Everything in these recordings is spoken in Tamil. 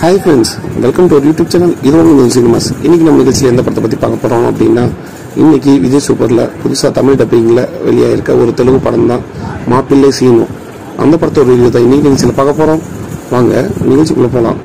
ஹாய் ஃப்ரெண்ட்ஸ் வெல்கம் டு ஒரு யூடியூப் சேனல் இது உங்கள் சினிமாஸ் இன்னைக்கு நம்ம நிகழ்ச்சியில் எந்த படத்தை பற்றி பார்க்க போகிறோம் அப்படின்னா இன்னைக்கு விஜய் சூப்பரில் புதுசாக தமிழ் டப்பிங்கில் வெளியாயிருக்க ஒரு தெலுங்கு படம் தான் மாப்பிள்ளை சீனு அந்த படத்தோட ரிவ்யூ தான் இன்னைக்கு நிகழ்ச்சியில் பார்க்க போகிறோம் வாங்க நிகழ்ச்சிக்குள்ளே போகலாம்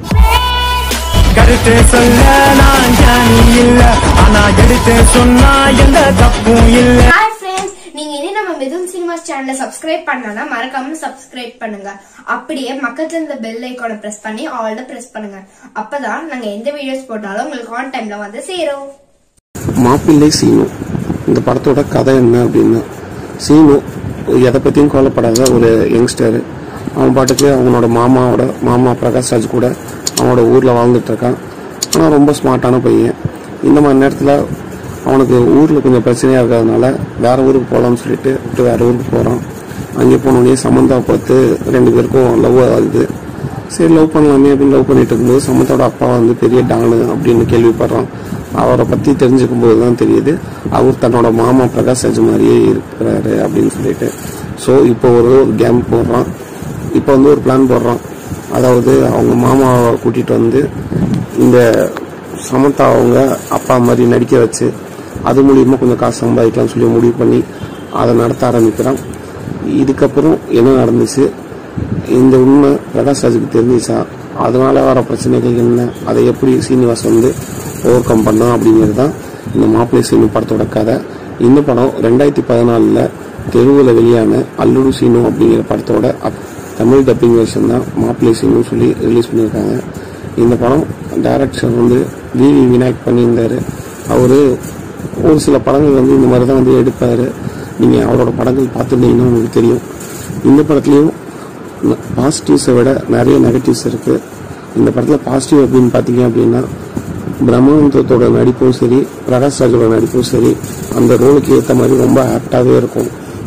கருத்து சொல்ல நான் ஞானி இல்ல ஆனா எடுத்து சொன்னா எந்த தப்பும் இல்ல ஹாய் ஃப்ரெண்ட்ஸ் நீங்க இனி நம்ம மிதுன் சினிமாஸ் சேனலை சப்ஸ்கிரைப் பண்ணலனா மறக்காம சப்ஸ்கிரைப் பண்ணுங்க அப்படியே பக்கத்துல இருந்த பெல் ஐகானை பிரஸ் பண்ணி ஆல் த பிரஸ் பண்ணுங்க அப்பதான் நாங்க எந்த வீடியோஸ் போட்டாலும் உங்களுக்கு ஆன் டைம்ல வந்து சேரும் மாப்பிள்ளை சீனு இந்த படத்தோட கதை என்ன அப்படின்னா சீனு எதை பற்றியும் கவலைப்படாத ஒரு யங்ஸ்டர் அவன் பாட்டுக்கு அவனோட மாமாவோட மாமா பிரகாஷ் ராஜ் கூட அவனோட ஊரில் வாழ்ந்துட்டு இருக்கான் ஆனால் ரொம்ப ஸ்மார்ட்டான பையன் இந்த மாதிரி நேரத்தில் அவனுக்கு ஊரில் கொஞ்சம் பிரச்சனையாக இருக்கிறதுனால வேற ஊருக்கு போகலான்னு சொல்லிட்டு விட்டு வேற ஊருக்கு போகிறான் அங்கே போனோடனே சம்மந்தா பார்த்து ரெண்டு பேருக்கும் லவ் ஆகுது சரி லவ் பண்ணலாமே அப்படின்னு லவ் பண்ணிட்டு இருக்கும்போது சமத்தோட அப்பா வந்து பெரிய டானு அப்படின்னு கேள்விப்படுறான் அவரை பத்தி தெரிஞ்சுக்கும் போது தான் தெரியுது அவர் தன்னோட மாமா பிரகாஷ் ராஜ் மாதிரியே இருக்கிறாரு அப்படின்னு சொல்லிட்டு ஸோ இப்போ ஒரு கேம் போடுறான் இப்போ வந்து ஒரு பிளான் போடுறான் அதாவது அவங்க மாமாவை கூட்டிட்டு வந்து இந்த சமந்தா அவங்க அப்பா மாதிரி நடிக்க வச்சு அது மூலியமா கொஞ்சம் காசு சம்பாதிக்கலாம்னு சொல்லி முடிவு பண்ணி அதை நடத்த ஆரம்பிக்கிறான் இதுக்கப்புறம் என்ன நடந்துச்சு இந்த உண்மை பிரகாஷ் ராஜுக்கு தெரிஞ்சிச்சா அதனால வர பிரச்சனைகள் என்ன அதை எப்படி சீனிவாஸ் வந்து ஓவர் கம் பண்ணான் அப்படிங்கிறது தான் இந்த மாப்பிள்ளை சீனு படத்தோட கதை இந்த படம் ரெண்டாயிரத்தி பதினாலில் தெருவில் வெளியான அல்லுடு சீனு அப்படிங்கிற படத்தோட அப்- தமிழ் டப்பிங் வெர்ஷன் தான் மாப்பிள்ளை சீனு சொல்லி ரிலீஸ் பண்ணியிருக்காங்க இந்த படம் டைரக்டர் வந்து வி வி விநாயக் பண்ணியிருந்தாரு அவரு ஒரு சில படங்கள் வந்து இந்த மாதிரி தான் வந்து எடுப்பாரு நீங்க அவரோட படங்கள் பார்த்துருந்தீங்கன்னா உங்களுக்கு தெரியும் இந்த படத்துலயும் பாசிட்டிவ்ஸை விட நிறைய நெகட்டிவ்ஸ் இருக்கு இந்த படத்துல பாசிட்டிவ் அப்படின்னு பார்த்தீங்க அப்படின்னா பிரம்மபுத்திரத்தோட நடிப்பும் சரி பிரகாஷ் ராஜோட நடிப்பும் சரி அந்த ரோலுக்கு ஏற்ற மாதிரி ரொம்ப ஆப்டாகவே இருக்கும்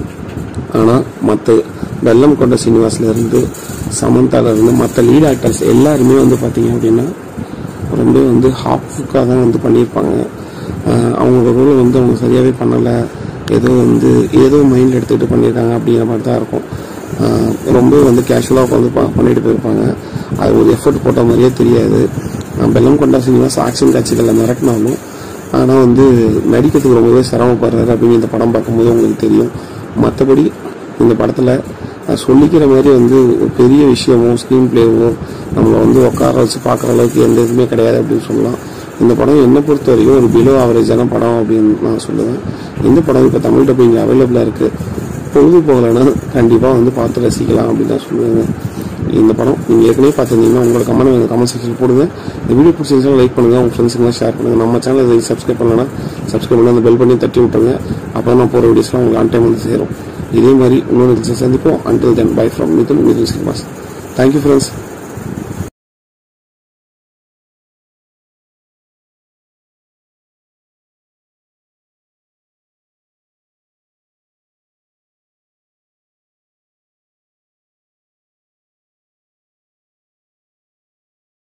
ஆனா மற்ற வெள்ளம் கொண்ட சீனிவாஸ்ல இருந்து சமந்தால இருந்து மற்ற லீட் ஆக்டர்ஸ் எல்லாருமே வந்து பாத்தீங்க அப்படின்னா ரொம்ப வந்து ஹாஃப்காக தான் வந்து பண்ணியிருப்பாங்க ஆஹ் அவங்களோட ரோலை வந்து அவங்க சரியாவே பண்ணல ஏதோ வந்து ஏதோ மைண்ட் எடுத்துக்கிட்டு பண்ணியிருக்காங்க அப்படிங்கிற மாதிரி தான் இருக்கும் ஆஹ் ரொம்ப வந்து கேஷுவலாக உட்காந்து ப- பண்ணிட்டு போயிருப்பாங்க அது ஒரு எஃபர்ட் போட்ட மாதிரியே தெரியாது ஆஹ் வெள்ளம் கொண்டா சீனிவாஸ் ஆக்ஷன் காட்சிகளில் மிரட்டினாலும் ஆனால் வந்து நடிக்கிறதுக்கு ரொம்பவே சிரமப்படுறாரு அப்படின்னு இந்த படம் பார்க்கும்போது உங்களுக்கு தெரியும் மற்றபடி இந்த படத்தில் சொல்லிக்கிற மாதிரி வந்து ஒரு பெரிய விஷயமோ ஸ்க்ரீன் பிளேவோ நம்மளை வந்து உட்கார வச்சு பார்க்குற அளவுக்கு எந்த இதுவுமே கிடையாது அப்படின்னு சொல்லலாம் இந்த படம் என்னை பொறுத்த வரைக்கும் ஒரு பிலோ ஆவரேஜான படம் அப்படின்னு நான் சொல்லுவேன் இந்த படம் இப்போ தமிழ் டப்பிங் அவைலபிளாக இருக்குது பொழுது போகலைன்னா கண்டிப்பாக வந்து பார்த்து ரசிக்கலாம் அப்படின்னு நான் சொல்லுவேன் இந்த படம் நீங்கள் ஏற்கனவே பார்த்துருந்தீங்கன்னா உங்களோட கமெண்ட் கமெண்ட் செக்ஷன் போடுங்க இந்த வீடியோ பிடிச்சிருந்தா லைக் பண்ணுங்க உங்க ஃப்ரெண்ட்ஸுக்கு ஷேர் பண்ணுங்க நம்ம சேனலை சப்ஸ்கிரைப் பண்ணலன்னா சப்ஸ்கிரைப் பண்ணி அந்த பெல் பண்ணி தட்டி விட்டுருங்க அப்போ நான் போகிற வீடியோஸ்லாம் உங்களுக்கு ஆன் டைம் வந்து சேரும் இதே மாதிரி இன்னொரு நிகழ்ச்சியை சந்திப்போம் until then bye from Mithun Mithun cinemas thank you friends